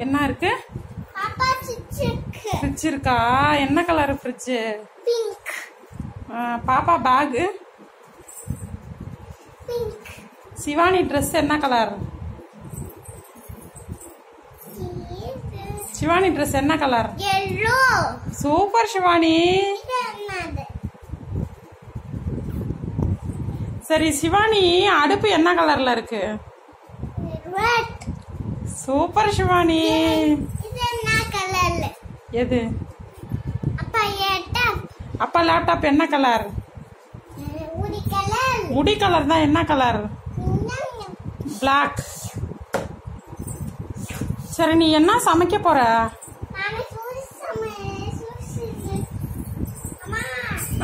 என்ன இருக்கு பாப்பா சிச்சுக்கு ஃப்ரிட்ஜ் இருக்கா என்ன கலர் ஃப்ரிட்ஜ் பிங்க் பாப்பா பேகு பிங்க் சிவானி ட்ரெஸ் என்ன கலர் சிவானி ட்ரெஸ் என்ன கலர் எல்லோ சூப்பர் சிவானி இது என்னது சரி சிவானி அடுப்பு என்ன கலர்ல இருக்கு ரெட் சூப்பர் சிவானி இது என்ன கலர்ல எது அப்பா ஏட்டா அப்பா லேப்டாப் என்ன கலர் ஊடி கலர் முடி கலர் தான் என்ன கலர் பிளாக் சரி நீ என்ன சமைக்க போற நானே சூரி சமை சூசி அம்மா ஆ?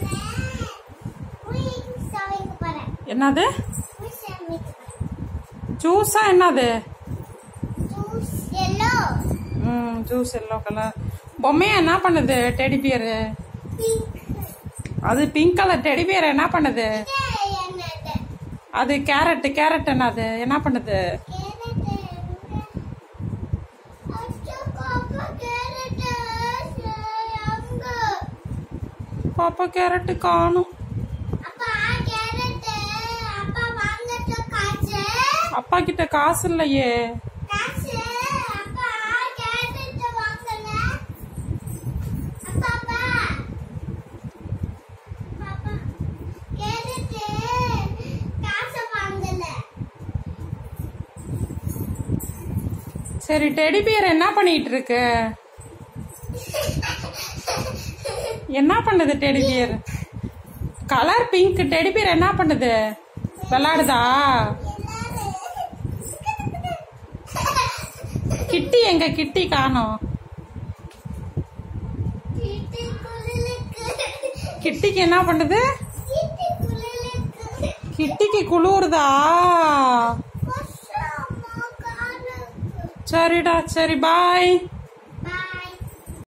ஊடி சமைக்க போறேன் என்னது ஊடி சமைக்க போறேன் ஜூஸா என்னது ஜூஸ் எல்லோ ம் ஜூஸ் எல்லோ கலர் பொம்மையா என்ன பண்ணுது டெடி பியர் பிங்க் அது பிங்க் கலர் டெடி பியர் என்ன பண்ணுது இது என்னது அது கேரட் கேரட் என்னது என்ன பண்ணுது கேரட் அச்சோ பாப்பா கேரட் அங்க பாப்பா கேரட் காணும் அப்பா கேரட் அப்பா வாங்கட்ட காசு அப்பா கிட்ட காசு இல்லையே காசு அப்பா கேரட் வாங்கல அப்பா அப்பா பாப்பா கேரட் காசு வாங்கல சரி டெடி பியர் என்ன பண்ணிட்டு இருக்கு என்ன பண்ணுது teddy bear colour pink teddy bear என்ன பண்ணுது விளாடுதா கிட்டி எங்க கிட்டி காணோம் கிட்டிக்கு என்ன பண்ணுது கிட்டிக்கு குளிருதா சரிடா சரி பாய்